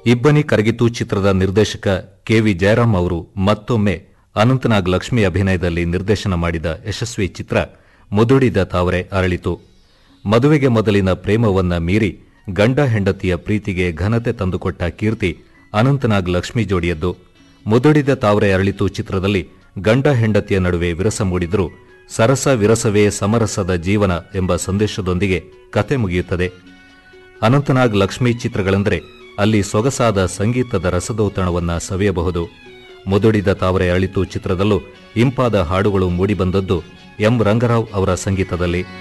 ಇಬ್ಬನಿ ಕರಗಿತು ಚಿತ್ರದ ನಿರ್ದೇಶಕ ಕೆವಿ ಜಯರಾಮ್ ಅವರು ಮತ್ತೊಮ್ಮೆ ಅನಂತನಾಗ್ ಲಕ್ಷ್ಮಿ ಅಭಿನಯದಲ್ಲಿ ನಿರ್ದೇಶನ ಮಾಡಿದ ಯಶಸ್ವಿ ಚಿತ್ರ ಮುದುಡಿದ ತಾವರೆ ಅರಳಿತು ಮದುವೆಗೆ ಮೊದಲಿನ ಪ್ರೇಮವನ್ನ ಮೀರಿ ಗಂಡ ಹೆಂಡತಿಯ ಪ್ರೀತಿಗೆ ಘನತೆ ತಂದುಕೊಟ್ಟ ಕೀರ್ತಿ ಅನಂತನಾಗ್ ಲಕ್ಷ್ಮಿ ಜೋಡಿಯದ್ದು ಮುದುಡಿದ ತಾವರೆ ಅರಳಿತು ಚಿತ್ರದಲ್ಲಿ ಗಂಡ ಹೆಂಡತಿಯ ನಡುವೆ ವಿರಸ ಮೂಡಿದರೂ ಸರಸ ವಿರಸವೇ ಸಮರಸದ ಜೀವನ ಎಂಬ ಸಂದೇಶದೊಂದಿಗೆ ಕತೆ ಮುಗಿಯುತ್ತದೆ ಅನಂತನಾಗ್ ಲಕ್ಷ್ಮಿ ಚಿತ್ರಗಳೆಂದರೆ ಅಲ್ಲಿ ಸೊಗಸಾದ ಸಂಗೀತದ ರಸದೌತಣವನ್ನ ಸವಿಯಬಹುದು ಮುದುಡಿದ ತಾವರೆ ಅಳಿತು ಚಿತ್ರದಲ್ಲೂ ಇಂಪಾದ ಹಾಡುಗಳು ಮೂಡಿಬಂದದ್ದು ಎಂ ರಂಗರಾವ್ ಅವರ ಸಂಗೀತದಲ್ಲಿ